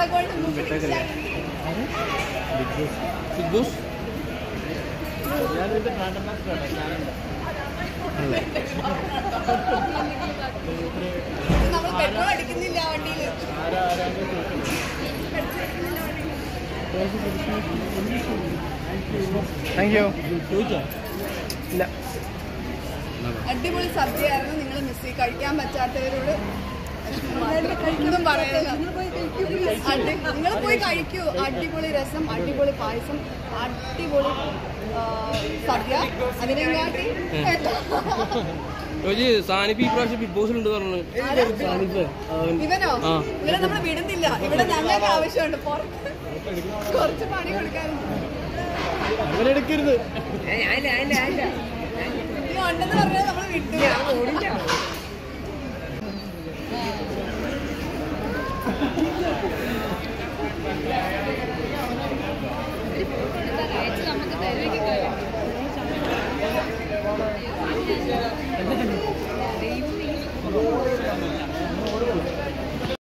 കൊണ്ട് മുമ്പ് പിടിച്ചാൽ ബിഗ് ബോസ് നമ്മൾ പെട്രോൾ അടിക്കുന്നില്ല വണ്ടിയിൽ താങ്ക് യു ചോദിച്ചോ ഇല്ല അടിപൊളി സദ്യയായിരുന്നു നിങ്ങൾ മിസ് കഴിക്കാൻ പറ്റാത്തവരോട് ഒന്നും പറയുന്നില്ല നിങ്ങൾ പോയി കഴിക്കൂ അടിപൊളി രസം അടിപൊളി പായസം അടിപൊളി ആ, സദ്യ അതിനെക്കാട്ടി ചോദിച്ചു സാനിപ്പ് ഈ പ്രാവശ്യം ബിഗ് ബോസിലുണ്ട് പറഞ്ഞു ആരാ? സാനിപ്പ് അവൻ ഇവനോ ആ. ഇവനെ നമ്മൾ വിടുന്നില്ല ഇവിടെ ഞങ്ങൾക്ക് ആവശ്യമുണ്ട് പുറത്ത് കുറച്ച് പണി കൊടുക്കാനുണ്ട് അവരെടുക്കരുത് നീ ഉണ്ടെന്ന് പറഞ്ഞാൽ നമ്മൾ വിട്ടു